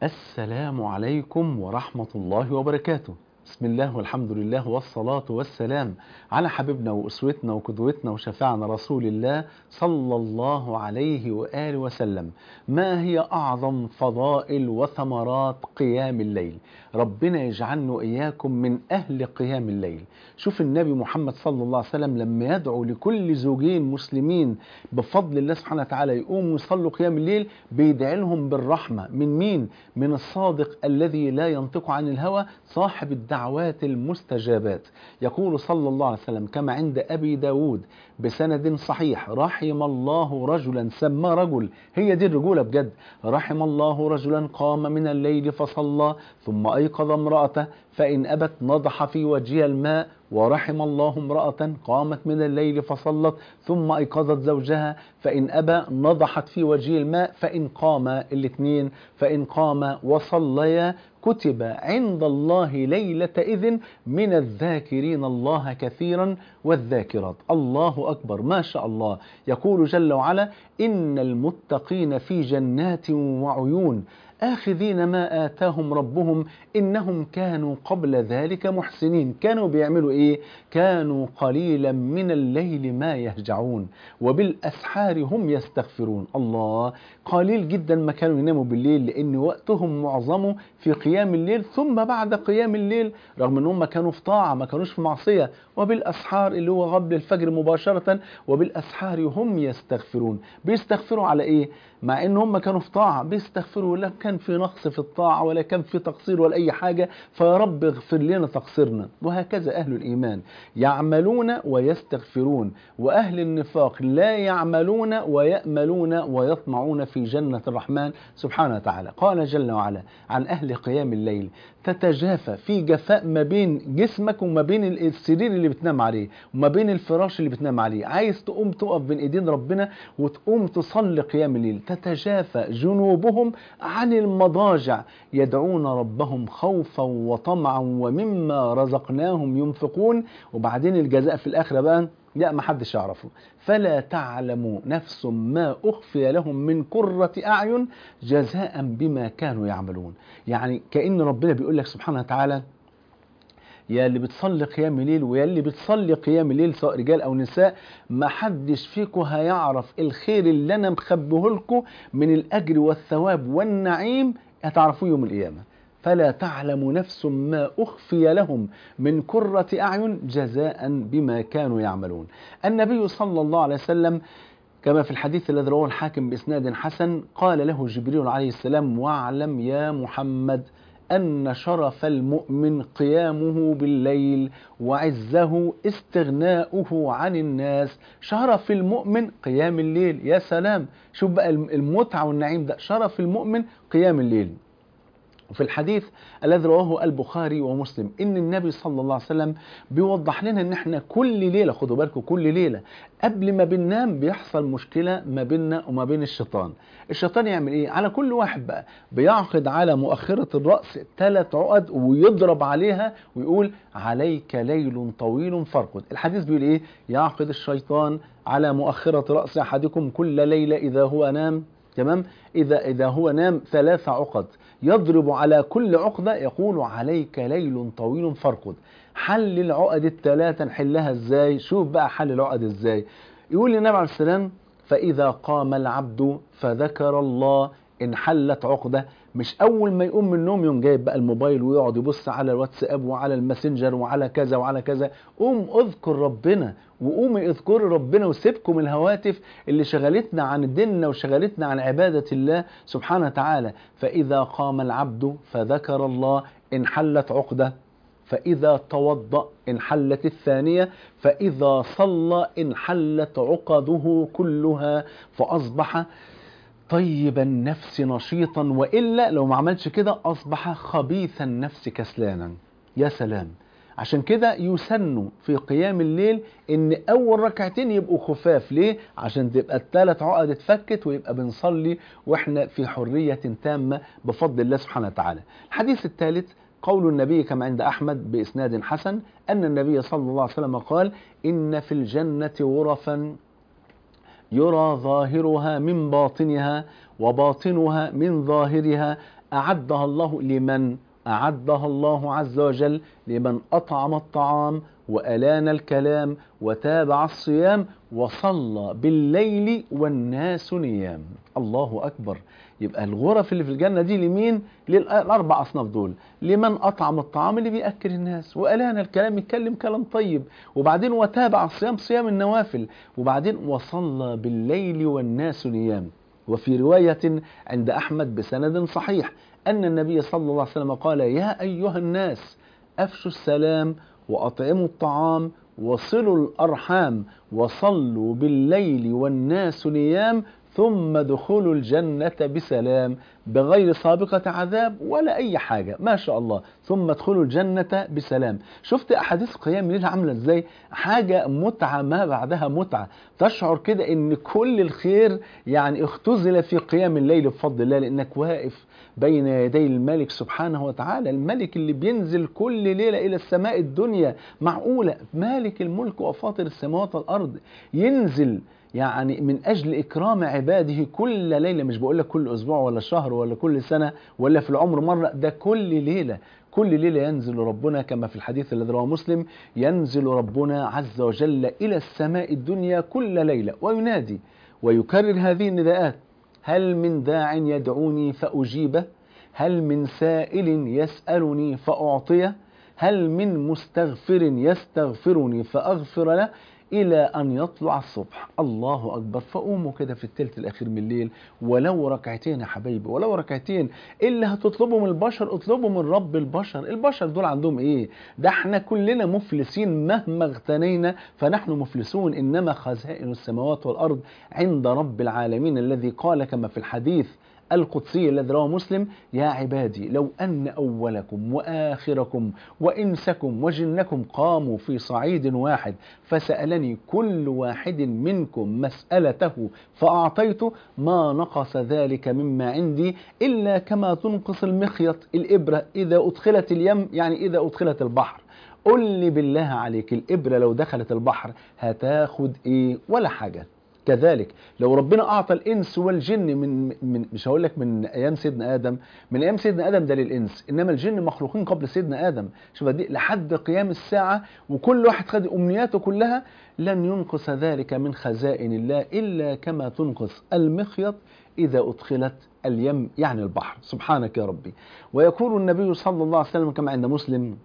السلام عليكم ورحمة الله وبركاته بسم الله والحمد لله والصلاة والسلام على حبيبنا وأسوتنا وقدوتنا وشفاعنا رسول الله صلى الله عليه وآله وسلم ما هي أعظم فضائل وثمرات قيام الليل ربنا يجعلنا وإياكم من أهل قيام الليل شوف النبي محمد صلى الله عليه وسلم لما يدعو لكل زوجين مسلمين بفضل الله سبحانه وتعالى يقوموا يصلوا قيام الليل بيدعي لهم بالرحمة من مين؟ من الصادق الذي لا ينطق عن الهوى صاحب الدعوات المستجابات يقول صلى الله عليه وسلم كما عند أبي داود بسند صحيح رحم الله رجلا سمى رجل هي دي الرجولة بجد رحم الله رجلا قام من الليل فصلى ثم أيقظ امرأته فإن أبت نضح في وجهها الماء ورحم الله امرأة قامت من الليل فصلت ثم أيقظت زوجها فإن أبى نضحت في وجه الماء فإن قام الاثنين فإن قام وصليا كتب عند الله ليلة إذن من الذاكرين الله كثيرا والذاكرات الله أكبر ما شاء الله يقول جل وعلا إن المتقين في جنات وعيون آخذين ما آتاهم ربهم إنهم كانوا قبل ذلك محسنين كانوا بيعملوا إيه؟ كانوا قليلا من الليل ما يهجعون وبالأسحار هم يستغفرون الله قليل جدا ما كانوا يناموا بالليل لأن وقتهم معظمه في قيام الليل ثم بعد قيام الليل رغم أنهم كانوا في طاعة ما كانوش في معصية وبالأسحار اللي هو قبل الفجر مباشرة وبالأسحار هم يستغفرون بيستغفروا على إيه؟ مع ان هم كانوا في طاعه بيستغفروا لا كان في نقص في الطاعه ولا كان في تقصير ولا اي حاجه فيا رب اغفر لنا تقصيرنا وهكذا اهل الايمان يعملون ويستغفرون واهل النفاق لا يعملون وياملون ويطمعون في جنه الرحمن سبحانه وتعالى قال جل وعلا عن اهل قيام الليل تتجافى في جفاء ما بين جسمك وما بين السرير اللي بتنام عليه وما بين الفراش اللي بتنام عليه عايز تقوم تقف بين ايدين ربنا وتقوم تصلي قيام الليل تتجافى جنوبهم عن المضاجع يدعون ربهم خوفا وطمعا ومما رزقناهم ينفقون وبعدين الجزاء في الآخرة بقى لا ما حدش يعرفه فلا تعلم نفس ما أخفي لهم من قرة أعين جزاء بما كانوا يعملون يعني كأن ربنا بيقول لك سبحانه وتعالى يا اللي بتصلي قيام الليل ويا اللي بتصلي قيام الليل سواء رجال او نساء ما حدش فيكم هيعرف الخير اللي انا مخبيه لكم من الاجر والثواب والنعيم هتعرفوه يوم القيامه فلا تعلم نفس ما أخفي لهم من كرة أعين جزاء بما كانوا يعملون النبي صلى الله عليه وسلم كما في الحديث الذي رواه الحاكم بإسناد حسن قال له جبريل عليه السلام واعلم يا محمد أن شرف المؤمن قيامه بالليل وعزه استغناؤه عن الناس شرف المؤمن قيام الليل يا سلام شوف بقى المتعة والنعيم ده شرف المؤمن قيام الليل وفي الحديث الذي رواه البخاري ومسلم ان النبي صلى الله عليه وسلم بيوضح لنا ان احنا كل ليله خدوا بالكم كل ليله قبل ما بننام بيحصل مشكله ما بيننا وما بين الشيطان الشيطان يعمل ايه على كل واحد بقى بيعقد على مؤخره الراس ثلاث عقد ويضرب عليها ويقول عليك ليل طويل فارقد الحديث بيقول ايه يعقد الشيطان على مؤخره راس احدكم كل ليله اذا هو نام تمام اذا اذا هو نام ثلاث عقد يضرب على كل عقدة يقول عليك ليل طويل فارقد حل العقد الثلاثة نحلها ازاي شوف بقى حل العقد ازاي يقول النبي عليه السلام فإذا قام العبد فذكر الله انحلت عقدة مش أول ما يقوم من النوم يوم جايب بقى الموبايل ويقعد يبص على الواتساب وعلى الماسنجر وعلى كذا وعلى كذا قوم اذكر ربنا وقومي اذكري ربنا وسيبكم الهواتف اللي شغلتنا عن ديننا وشغلتنا عن عبادة الله سبحانه وتعالى فإذا قام العبد فذكر الله انحلت عقدة فإذا توضأ انحلت الثانية فإذا صلى انحلت عقده كلها فأصبح طيب النفس نشيطا وإلا لو ما عملش كده أصبح خبيث النفس كسلانا يا سلام عشان كده يسن في قيام الليل ان اول ركعتين يبقوا خفاف ليه عشان تبقى الثلاث عقد اتفكت ويبقى بنصلي واحنا في حرية تامة بفضل الله سبحانه وتعالى الحديث الثالث قول النبي كما عند أحمد بإسناد حسن أن النبي صلى الله عليه وسلم قال إن في الجنة غرفا يرى ظاهرها من باطنها وباطنها من ظاهرها أعدها الله لمن أعدها الله عز وجل لمن أطعم الطعام وألان الكلام وتابع الصيام وصلى بالليل والناس نيام الله أكبر يبقى الغرف اللي في الجنة دي لمين للأربع أصناف دول لمن أطعم الطعام اللي بيأكل الناس وألان الكلام يتكلم كلام طيب وبعدين وتابع الصيام صيام النوافل وبعدين وصلى بالليل والناس نيام وفي رواية عند أحمد بسند صحيح أن النبي صلى الله عليه وسلم قال يا أيها الناس أفشوا السلام وأطعموا الطعام وصلوا الأرحام وصلوا بالليل والناس نيام ثم دخلوا الجنة بسلام بغير سابقة عذاب ولا أي حاجة ما شاء الله ثم ادخلوا الجنة بسلام شفت أحاديث قيام الليل عاملة إزاي حاجة متعة ما بعدها متعة تشعر كده إن كل الخير يعني اختزل في قيام الليل بفضل الله لأنك واقف بين يدي الملك سبحانه وتعالى الملك اللي بينزل كل ليلة إلى السماء الدنيا معقولة مالك الملك وفاطر السماوات والأرض ينزل يعني من أجل إكرام عباده كل ليلة مش بقول لك كل أسبوع ولا شهر ولا كل سنة ولا في العمر مرة ده كل ليلة كل ليلة ينزل ربنا كما في الحديث الذي رواه مسلم ينزل ربنا عز وجل إلى السماء الدنيا كل ليلة وينادي ويكرر هذه النداءات هل من داع يدعوني فأجيبه هل من سائل يسألني فأعطيه هل من مستغفر يستغفرني فأغفر له إلى أن يطلع الصبح الله أكبر فقوموا كده في التلت الأخير من الليل ولو ركعتين يا حبايبي ولو ركعتين اللي هتطلبوا من البشر اطلبوا من رب البشر البشر دول عندهم إيه ده احنا كلنا مفلسين مهما اغتنينا فنحن مفلسون إنما خزائن السماوات والأرض عند رب العالمين الذي قال كما في الحديث القدسي الذي رواه مسلم يا عبادي لو أن أولكم وآخركم وإنسكم وجنكم قاموا في صعيد واحد فسألني كل واحد منكم مسألته فأعطيته ما نقص ذلك مما عندي إلا كما تنقص المخيط الإبرة إذا أدخلت اليم يعني إذا أدخلت البحر قل لي بالله عليك الإبرة لو دخلت البحر هتاخد إيه ولا حاجة كذلك لو ربنا اعطى الانس والجن من, من مش هقول لك من ايام سيدنا ادم من ايام سيدنا ادم ده للانس انما الجن مخلوقين قبل سيدنا ادم شوف دي لحد قيام الساعه وكل واحد خد امنياته كلها لن ينقص ذلك من خزائن الله الا كما تنقص المخيط اذا ادخلت اليم يعني البحر سبحانك يا ربي ويقول النبي صلى الله عليه وسلم كما عند مسلم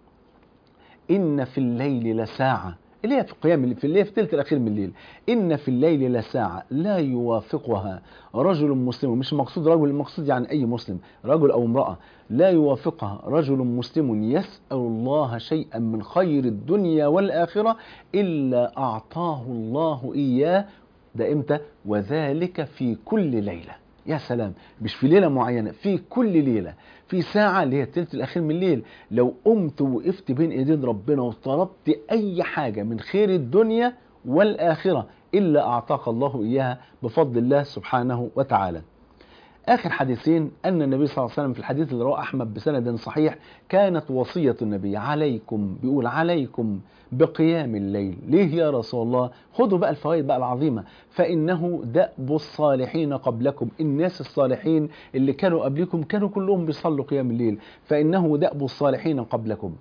ان في الليل لساعه اللي هي في قيام في الليل في الثلث الاخير من الليل ان في الليل لساعه لا يوافقها رجل مسلم مش المقصود رجل المقصود يعني اي مسلم رجل او امراه لا يوافقها رجل مسلم يسال الله شيئا من خير الدنيا والاخره الا اعطاه الله اياه ده امتى وذلك في كل ليله يا سلام مش في ليله معينه في كل ليله في ساعة اللي هي التلت الأخير من الليل لو قمت وقفت بين إيدين ربنا وطلبت أي حاجة من خير الدنيا والآخرة إلا أعطاك الله إياها بفضل الله سبحانه وتعالى آخر حديثين أن النبي صلى الله عليه وسلم في الحديث اللي رواه أحمد بسند صحيح كانت وصية النبي عليكم بيقول عليكم بقيام الليل ليه يا رسول الله خدوا بقى الفوائد بقى العظيمة فإنه دأب الصالحين قبلكم الناس الصالحين اللي كانوا قبلكم كانوا كلهم بيصلوا قيام الليل فإنه دأب الصالحين قبلكم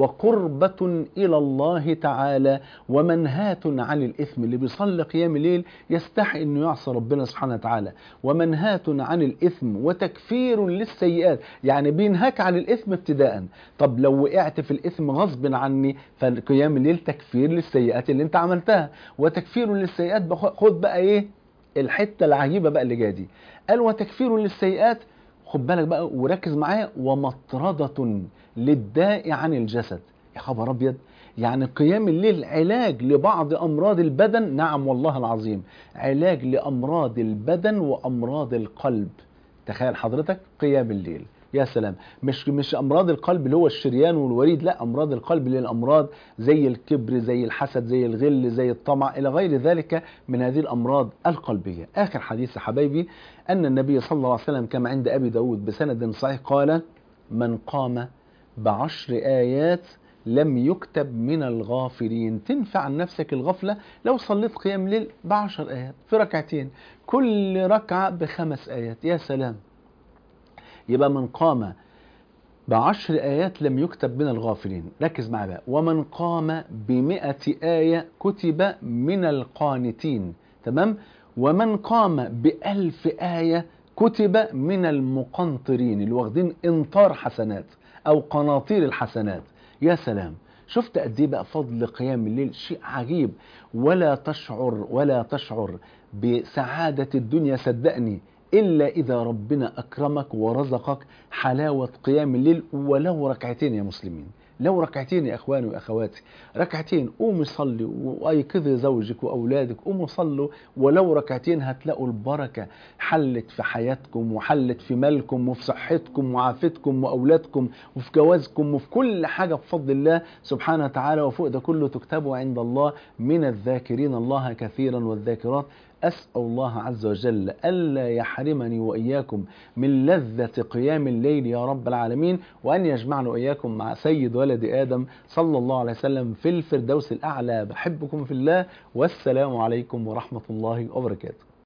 وقربة إلى الله تعالى ومنهاة عن الإثم اللي بيصلي قيام الليل يستحي أنه يعصى ربنا سبحانه وتعالى ومنهاة عن الإثم وتكفير للسيئات يعني بينهاك عن الإثم ابتداء طب لو وقعت في الإثم غصب عني فقيام الليل تكفير للسيئات اللي انت عملتها وتكفير للسيئات خد بقى ايه الحته العجيبه بقى اللي جايه دي قال وتكفير للسيئات خد بالك بقى وركز معايا ومطردة للداء عن الجسد يا خبر ابيض يعني قيام الليل علاج لبعض امراض البدن نعم والله العظيم علاج لامراض البدن وامراض القلب تخيل حضرتك قيام الليل يا سلام مش مش امراض القلب اللي هو الشريان والوريد لا امراض القلب اللي الامراض زي الكبر زي الحسد زي الغل زي الطمع الى غير ذلك من هذه الامراض القلبيه اخر حديث يا حبايبي ان النبي صلى الله عليه وسلم كما عند ابي داود بسند صحيح قال من قام بعشر ايات لم يكتب من الغافلين تنفع عن نفسك الغفلة لو صليت قيام ليل بعشر آيات في ركعتين كل ركعة بخمس آيات يا سلام يبقى من قام بعشر آيات لم يكتب من الغافلين ركز معي بقى ومن قام بمئة آية كتب من القانتين تمام ومن قام بألف آية كتب من المقنطرين اللي واخدين انطار حسنات أو قناطير الحسنات يا سلام شفت قد ايه بقى فضل قيام الليل شيء عجيب ولا تشعر ولا تشعر بسعادة الدنيا صدقني إلا إذا ربنا أكرمك ورزقك حلاوة قيام الليل ولو ركعتين يا مسلمين لو ركعتين يا اخواني واخواتي ركعتين قومي صلي وايقظي زوجك واولادك قوموا صلوا ولو ركعتين هتلاقوا البركه حلت في حياتكم وحلت في مالكم وفي صحتكم وعافيتكم واولادكم وفي جوازكم وفي كل حاجه بفضل الله سبحانه وتعالى وفوق ده كله تكتبوا عند الله من الذاكرين الله كثيرا والذاكرات أسأل الله عز وجل ألا يحرمني وإياكم من لذة قيام الليل يا رب العالمين وأن يجمعنا وإياكم مع سيد ولد آدم صلى الله عليه وسلم في الفردوس الأعلى بحبكم في الله والسلام عليكم ورحمة الله وبركاته